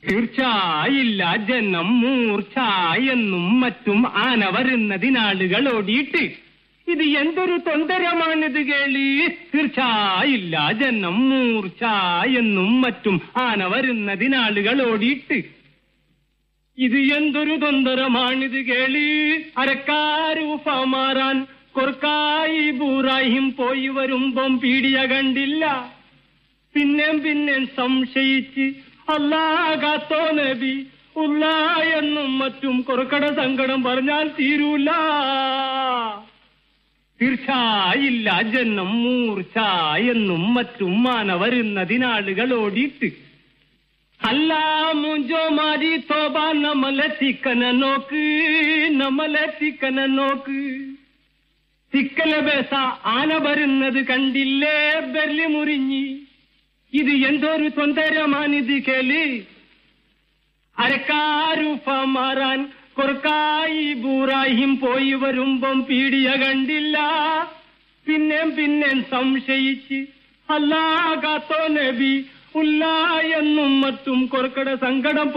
തീർച്ചയായില്ല ജനം മൂർച്ച എന്നും മറ്റും ആന വരുന്നതിനാളുകൾ ഓടിയിട്ട് ഇത് എന്തൊരു തൊന്തരമാണിത് കേളി തീർച്ചയായില്ല ജനം മൂർച്ച എന്നും മറ്റും ആന വരുന്നതിനാളുകൾ ഓടിയിട്ട് ഇത് എന്തൊരു തൊന്തരമാണിത് കേളി അരക്കാരൂഫ മാറാൻ കൊർക്കായി ബൂറായും പോയി വരുമ്പം പീടിയ കണ്ടില്ല പിന്നെയും പിന്നെ സംശയിച്ച് അല്ലാകാത്തോ നബി ഉള്ള എന്നും മറ്റും കൊറക്കട സങ്കടം പറഞ്ഞാൽ തീരൂല തീർച്ചയായില്ല ജന്നം മൂർച്ച എന്നും മറ്റും മാന വരുന്നതിനാളുകൾ ഓടിയിട്ട് അല്ല മുഞ്ചോ മാരി തോബ നമ്മളെ തിക്കന നോക്ക് നമ്മളെ തിക്കന നോക്ക് തിക്കല ബേസ ആന വരുന്നത് കണ്ടില്ലേ ബെർലി മുറിഞ്ഞി ഇത് എന്തൊരു തൊന്തരമാണിത് കേളി അരക്കാരൂഫ മാറാൻ കൊർക്കായി ബൂറായും പോയി വരുമ്പം പീടിയ കണ്ടില്ല പിന്നെയും പിന്നെയും സംശയിച്ച് അല്ലാകാത്തോ നബി ഉല്ല എന്നും മറ്റും കൊർക്കട സങ്കടം